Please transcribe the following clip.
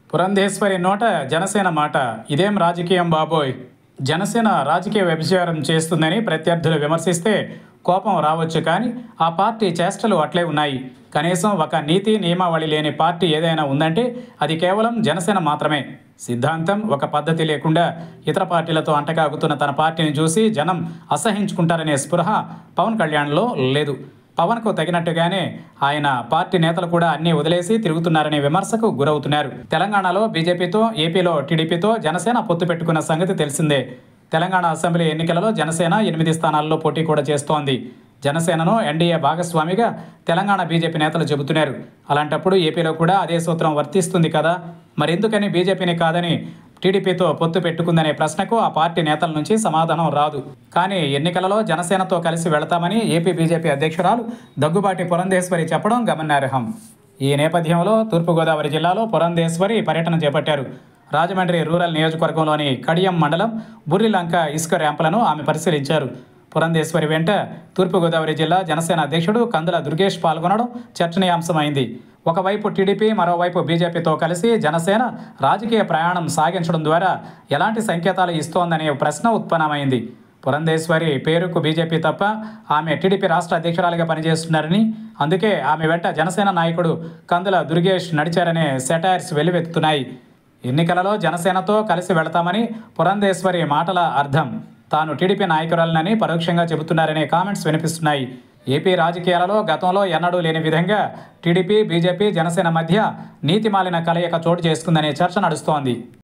పురంధేశ్వరి నోట జనసేన మాట ఇదేం రాజకీయం బాబోయ్ జనసేన రాజకీయ వ్యభిచారం చేస్తుందని ప్రత్యర్థులు విమర్శిస్తే కోపం రావచ్చు కానీ ఆ పార్టీ చేష్టలు అట్లే ఉన్నాయి కనీసం ఒక నీతి నియమావళి లేని పార్టీ ఏదైనా ఉందంటే అది కేవలం జనసేన మాత్రమే సిద్ధాంతం ఒక పద్ధతి లేకుండా ఇతర పార్టీలతో అంటకాగుతున్న తన పార్టీని చూసి జనం అసహించుకుంటారనే స్పృహ పవన్ కళ్యాణ్లో లేదు పవన్కు తగినట్టుగానే ఆయన పార్టీ నేతలు కూడా అన్ని వదిలేసి తిరుగుతున్నారనే విమర్శకు గురవుతున్నారు తెలంగాణలో బీజేపీతో ఏపీలో టీడీపీతో జనసేన పొత్తు పెట్టుకున్న సంగతి తెలిసిందే తెలంగాణ అసెంబ్లీ ఎన్నికలలో జనసేన ఎనిమిది స్థానాల్లో పోటీ కూడా చేస్తోంది జనసేనను ఎన్డీఏ భాగస్వామిగా తెలంగాణ బీజేపీ నేతలు చెబుతున్నారు అలాంటప్పుడు ఏపీలో కూడా అదే సూత్రం వర్తిస్తుంది కదా మరెందుకని బీజేపీని కాదని టీడీపీతో పొత్తు పెట్టుకుందనే ప్రశ్నకు ఆ పార్టీ నేతల నుంచి సమాధానం రాదు కానీ ఎన్నికలలో జనసేనతో కలిసి వెళతామని ఏపీ బీజేపీ అధ్యక్షురాలు దగ్గుబాటి పురంధేశ్వరి చెప్పడం గమనార్హం ఈ నేపథ్యంలో తూర్పుగోదావరి జిల్లాలో పురంధేశ్వరి పర్యటన చేపట్టారు రాజమండ్రి రూరల్ నియోజకవర్గంలోని కడియం మండలం బుర్రిలంక ఇసుక ర్యాంపులను ఆమె పరిశీలించారు పురంధేశ్వరి వెంట తూర్పుగోదావరి జిల్లా జనసేన అధ్యక్షుడు కందుల దుర్గేష్ పాల్గొనడం చర్చనీయాంశమైంది ఒకవైపు టీడీపీ మరోవైపు బీజేపీతో కలిసి జనసేన రాజకీయ ప్రయాణం సాగించడం ద్వారా ఎలాంటి సంకేతాలు ఇస్తోందనే ప్రశ్న ఉత్పన్నమైంది పురంధేశ్వరి పేరుకు బీజేపీ తప్ప ఆమె టీడీపీ రాష్ట్ర అధ్యక్షురాలిగా పనిచేస్తున్నారని అందుకే ఆమె వెంట జనసేన నాయకుడు కందుల దుర్గేష్ నడిచారనే సెటైర్స్ వెల్లువెత్తుతున్నాయి ఎన్నికలలో జనసేనతో కలిసి వెళతామని పురంధేశ్వరి మాటల అర్థం తాను టీడీపీ నాయకురాలనని పరోక్షంగా చెబుతున్నారనే కామెంట్స్ వినిపిస్తున్నాయి ఏపీ రాజకీయాలలో గతంలో ఎన్నడూ లేని విధంగా టీడీపీ బీజేపీ జనసేన మధ్య నీతిమాలిన కలయిక చోటు చేసుకుందనే చర్చ నడుస్తోంది